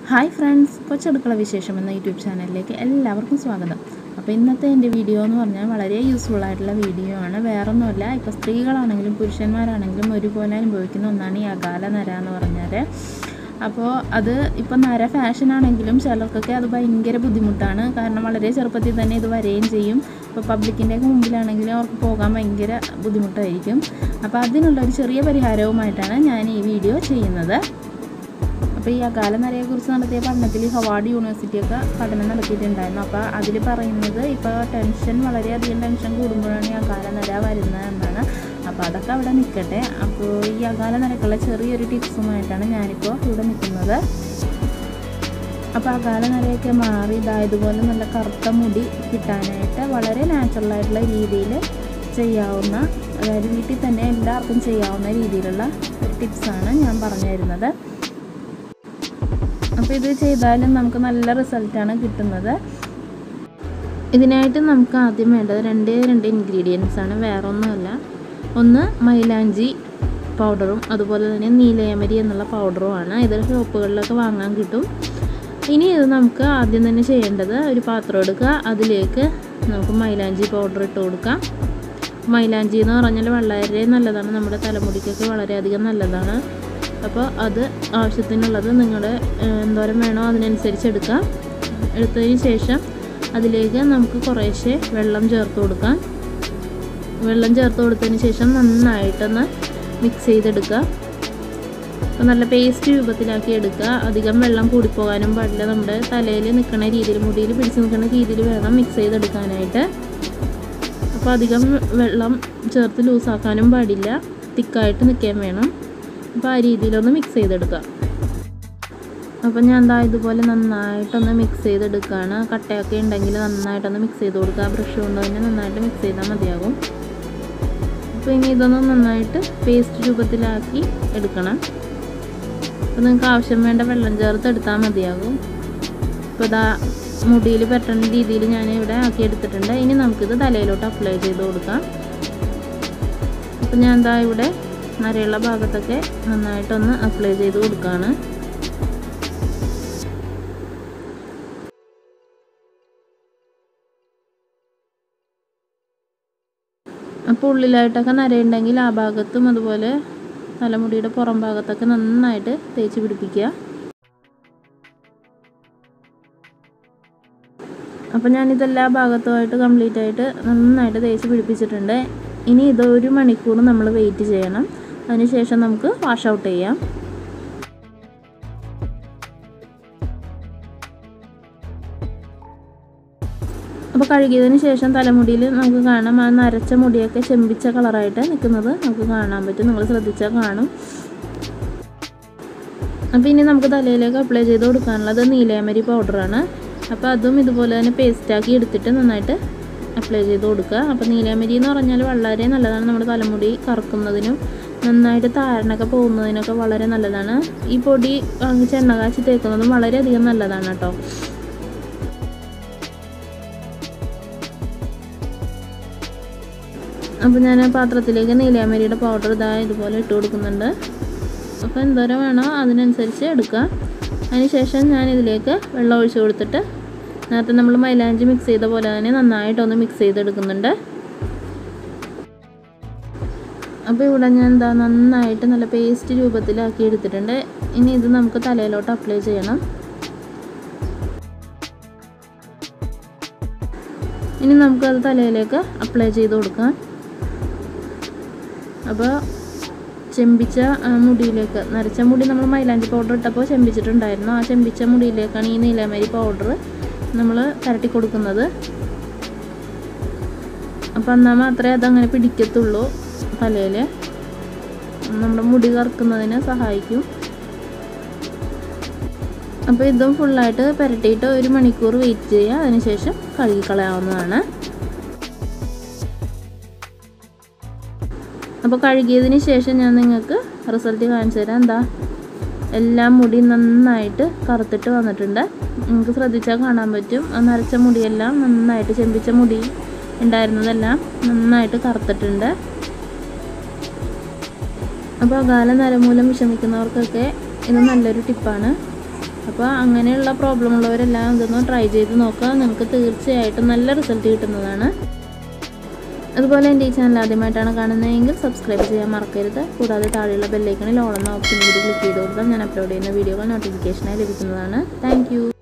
hi friends കൊച്ചടുക്കള വിശേഷം എന്ന YouTube ചാനലിലേക്ക് എല്ലാവർക്കും സ്വാഗതം അപ്പോൾ ഇന്നത്തെ എൻ്റെ വീഡിയോ എന്ന് പറഞ്ഞാൽ വളരെ യൂസ്ഫുൾ ആയിട്ടുള്ള വീഡിയോ ആണ് വേറൊന്നുമല്ല ഇപ്പോൾ സ്ത്രീകളാണെങ്കിലും പുരുഷന്മാരാണെങ്കിലും ഒരുപോലെ അനുഭവിക്കുന്ന ഒന്നാണ് ഈ അകാല നര എന്ന് പറഞ്ഞാൽ അപ്പോൾ അത് ഇപ്പോൾ നര ഫാഷൻ ആണെങ്കിലും ചിലർക്കൊക്കെ അത് ഭയങ്കര ബുദ്ധിമുട്ടാണ് കാരണം വളരെ ചെറുപ്പത്തിൽ തന്നെ ഇത് വരെയും ചെയ്യും ഇപ്പോൾ പബ്ലിക്കിൻ്റെ മുമ്പിലാണെങ്കിലും അവർക്ക് പോകാൻ ഭയങ്കര ബുദ്ധിമുട്ടായിരിക്കും അപ്പോൾ അതിനുള്ള ഒരു ചെറിയ പരിഹാരവുമായിട്ടാണ് ഞാൻ ഈ വീഡിയോ ചെയ്യുന്നത് അപ്പോൾ ഈ അകാല നരയെക്കുറിച്ച് നടത്തിയ പഠനത്തിൽ ഹവാർഡ് യൂണിവേഴ്സിറ്റിയൊക്കെ പഠനം നടത്തിയിട്ടുണ്ടായിരുന്നു അപ്പോൾ അതിൽ പറയുന്നത് ഇപ്പോൾ ടെൻഷൻ വളരെയധികം ടെൻഷൻ കൂടുമ്പോഴാണ് ഈ അകാല നര വരുന്നത് എന്നാണ് അപ്പോൾ അതൊക്കെ അവിടെ നിൽക്കട്ടെ അപ്പോൾ ഈ അകാല നരക്കുള്ള ചെറിയൊരു ടിപ്സുമായിട്ടാണ് ഞാനിപ്പോൾ ഇവിടെ നിൽക്കുന്നത് അപ്പോൾ അകാല നരയൊക്കെ മാറി ഇതായതുപോലെ നല്ല കറുത്ത മുടി കിട്ടാനായിട്ട് വളരെ നാച്ചുറലായിട്ടുള്ള രീതിയിൽ ചെയ്യാവുന്ന അതായത് വീട്ടിൽ തന്നെ എല്ലാവർക്കും ചെയ്യാവുന്ന രീതിയിലുള്ള ഒരു ടിപ്സാണ് ഞാൻ പറഞ്ഞു തരുന്നത് അപ്പോൾ ഇത് ചെയ്താലും നമുക്ക് നല്ല റിസൾട്ടാണ് കിട്ടുന്നത് ഇതിനായിട്ട് നമുക്ക് ആദ്യം വേണ്ടത് രണ്ടേ രണ്ട് ഇൻഗ്രീഡിയൻസ് ആണ് വേറെ ഒന്നുമല്ല ഒന്ന് മൈലാഞ്ചി പൗഡറും അതുപോലെ തന്നെ നീലയമരി എന്നുള്ള പൗഡറുമാണ് ഇത് ഷോപ്പുകളിലൊക്കെ വാങ്ങാൻ കിട്ടും ഇനി ഇത് നമുക്ക് ആദ്യം തന്നെ ചെയ്യേണ്ടത് ഒരു പാത്രം എടുക്കുക അതിലേക്ക് നമുക്ക് മൈലാഞ്ചി പൗഡർ ഇട്ട് കൊടുക്കാം മൈലാഞ്ചി എന്ന് പറഞ്ഞാൽ വളരെ നല്ലതാണ് നമ്മുടെ തലമുടിക്കൊക്കെ വളരെയധികം നല്ലതാണ് അപ്പോൾ അത് ആവശ്യത്തിനുള്ളത് നിങ്ങളുടെ എന്തോരം വേണോ അതിനനുസരിച്ച് എടുക്കാം എടുത്തതിന് ശേഷം അതിലേക്ക് നമുക്ക് കുറേശ്ശെ വെള്ളം ചേർത്ത് കൊടുക്കാം വെള്ളം ചേർത്ത് കൊടുത്തതിന് ശേഷം നന്നായിട്ടൊന്ന് മിക്സ് ചെയ്തെടുക്കുക അപ്പോൾ നല്ല പേസ്റ്റ് രൂപത്തിലാക്കി എടുക്കുക അധികം വെള്ളം കൂടിപ്പോകാനും പാടില്ല നമ്മുടെ തലയിൽ നിൽക്കുന്ന രീതിയിൽ മുടിയിൽ പിടിച്ച് നിൽക്കുന്ന രീതിയിൽ വേണം മിക്സ് ചെയ്തെടുക്കാനായിട്ട് അപ്പോൾ അധികം വെള്ളം ചേർത്ത് ലൂസാക്കാനും പാടില്ല തിക്കായിട്ട് നിൽക്കാൻ വേണം അപ്പോൾ ആ രീതിയിലൊന്ന് മിക്സ് ചെയ്തെടുക്കുക അപ്പോൾ ഞാൻ എന്താ ഇതുപോലെ നന്നായിട്ടൊന്ന് മിക്സ് ചെയ്തെടുക്കുകയാണ് കട്ടയൊക്കെ ഉണ്ടെങ്കിൽ നന്നായിട്ടൊന്ന് മിക്സ് ചെയ്ത് കൊടുക്കുക ബ്രഷ് കൊണ്ട് തന്നെ നന്നായിട്ട് മിക്സ് ചെയ്താൽ മതിയാകും അപ്പോൾ ഇനി ഇതൊന്ന് നന്നായിട്ട് പേസ്റ്റ് രൂപത്തിലാക്കി എടുക്കണം അപ്പോൾ നിങ്ങൾക്ക് ആവശ്യം വേണ്ട വെള്ളം ചേർത്ത് എടുത്താൽ മതിയാകും ഇപ്പോൾ ഇതാ മുടിയിൽ പറ്റുന്ന രീതിയിൽ ഞാൻ ഇവിടെ ആക്കി എടുത്തിട്ടുണ്ട് ഇനി നമുക്കിത് തലയിലോട്ട് അപ്ലൈ ചെയ്ത് കൊടുക്കാം അപ്പോൾ ഞാൻ എന്താ ഇവിടെ നരയുള്ള ഭാഗത്തൊക്കെ നന്നായിട്ടൊന്ന് അപ്ലൈ ചെയ്ത് കൊടുക്കുകയാണ് അപ്പോൾ ഉള്ളിലായിട്ടൊക്കെ നരയുണ്ടെങ്കിൽ ആ ഭാഗത്തും അതുപോലെ തലമുടിയുടെ പുറം ഭാഗത്തൊക്കെ നന്നായിട്ട് തേച്ച് പിടിപ്പിക്കുക അപ്പോൾ ഞാനിതെല്ലാ ഭാഗത്തുമായിട്ട് കംപ്ലീറ്റ് ആയിട്ട് നന്നായിട്ട് തേച്ച് പിടിപ്പിച്ചിട്ടുണ്ട് ഇനി ഇത് ഒരു മണിക്കൂർ നമ്മൾ വെയിറ്റ് ചെയ്യണം അതിനുശേഷം നമുക്ക് വാഷ് ഔട്ട് ചെയ്യാം അപ്പോൾ കഴുകിയതിന് ശേഷം തലമുടിയിൽ നമുക്ക് കാണാം ആ നരച്ച മുടിയൊക്കെ ചെമ്പിച്ച കളറായിട്ട് നിൽക്കുന്നത് നമുക്ക് കാണാൻ പറ്റും നിങ്ങൾ ശ്രദ്ധിച്ചാൽ കാണും അപ്പോൾ ഇനി നമുക്ക് തലയിലേക്ക് അപ്ലൈ ചെയ്ത് കൊടുക്കാനുള്ളത് നീലയമരി പൗഡറാണ് അപ്പോൾ അതും ഇതുപോലെ തന്നെ പേസ്റ്റാക്കി എടുത്തിട്ട് നന്നായിട്ട് അപ്ലൈ ചെയ്ത് കൊടുക്കുക അപ്പോൾ നീലയമരി എന്ന് പറഞ്ഞാൽ വളരെ നല്ലതാണ് നമ്മുടെ തലമുടി കറക്കുന്നതിനും നന്നായിട്ട് താരനൊക്കെ പോകുന്നതിനൊക്കെ വളരെ നല്ലതാണ് ഈ പൊടി വാങ്ങിച്ച് എണ്ണ കാച്ചി തേക്കുന്നതും വളരെയധികം നല്ലതാണ് കേട്ടോ അപ്പോൾ ഞാൻ പാത്രത്തിലേക്ക് നീലയമരിയുടെ പൗഡർ ഇതാ ഇതുപോലെ ഇട്ട് കൊടുക്കുന്നുണ്ട് അപ്പോൾ എന്തോരം വേണോ അതിനനുസരിച്ച് എടുക്കുക അതിനുശേഷം ഞാൻ ഇതിലേക്ക് വെള്ളം ഒഴിച്ച് കൊടുത്തിട്ട് നേരത്തെ നമ്മൾ മൈലാഞ്ചി മിക്സ് ചെയ്ത പോലെ തന്നെ നന്നായിട്ടൊന്ന് മിക്സ് ചെയ്തെടുക്കുന്നുണ്ട് അപ്പോൾ ഇവിടെ ഞാൻ എന്താ നന്നായിട്ട് നല്ല പേസ്റ്റ് രൂപത്തിലാക്കി എടുത്തിട്ടുണ്ട് ഇനി ഇത് നമുക്ക് തലയിലോട്ട് അപ്ലൈ ചെയ്യണം ഇനി നമുക്കത് തലയിലേക്ക് അപ്ലൈ ചെയ്ത് കൊടുക്കാം അപ്പോൾ ചെമ്പിച്ച മുടിയിലേക്ക് നരച്ച മുടി നമ്മൾ മൈലാഞ്ചി പൗഡർ ഇട്ടപ്പോൾ ചെമ്പിച്ചിട്ടുണ്ടായിരുന്നു ആ ചെമ്പിച്ച മുടിയിലേക്കാണ് ഈ നീലമരി പൗഡർ നമ്മൾ തരട്ടി കൊടുക്കുന്നത് അപ്പോൾ എന്നാൽ മാത്രമേ അതങ്ങനെ പിടിക്കത്തുള്ളൂ തലയിൽ നമ്മുടെ മുടി കറക്കുന്നതിന് സഹായിക്കും അപ്പോൾ ഇതും ഫുള്ളായിട്ട് പുരട്ടിയിട്ട് ഒരു മണിക്കൂർ വെയിറ്റ് ചെയ്യുക അതിനുശേഷം കഴുകിക്കളയാവുന്നതാണ് അപ്പോൾ കഴുകിയതിന് ശേഷം ഞാൻ നിങ്ങൾക്ക് റിസൾട്ട് കാണിച്ചു തരാം എന്താ എല്ലാം മുടി നന്നായിട്ട് കറുത്തിട്ട് വന്നിട്ടുണ്ട് നിങ്ങൾക്ക് ശ്രദ്ധിച്ചാൽ കാണാൻ പറ്റും ആ നരച്ച മുടിയെല്ലാം നന്നായിട്ട് ചെമ്പിച്ച മുടി ഉണ്ടായിരുന്നതെല്ലാം നന്നായിട്ട് കറുത്തിട്ടുണ്ട് അപ്പോൾ അകാല നരമൂലം വിഷമിക്കുന്നവർക്കൊക്കെ ഇത് നല്ലൊരു ടിപ്പാണ് അപ്പോൾ അങ്ങനെയുള്ള പ്രോബ്ലം ഉള്ളവരെല്ലാം ഇതൊന്ന് ട്രൈ ചെയ്ത് നോക്കുക നിങ്ങൾക്ക് തീർച്ചയായിട്ടും നല്ല റിസൾട്ട് കിട്ടുന്നതാണ് അതുപോലെ എൻ്റെ ഈ ചാനൽ ആദ്യമായിട്ടാണ് കാണുന്നതെങ്കിൽ സബ്സ്ക്രൈബ് ചെയ്യാൻ മറക്കരുത് കൂടാതെ താഴെയുള്ള ബെല്ലൈക്കണിൽ ഓൾ എന്ന ഓപ്ഷൻ കൂടി ക്ലിക്ക് ചെയ്ത് കൊടുത്താൽ ഞാൻ അപ്ലോഡ് ചെയ്യുന്ന വീഡിയോകൾ നോട്ടിഫിക്കേഷനായി ലഭിക്കുന്നതാണ് താങ്ക്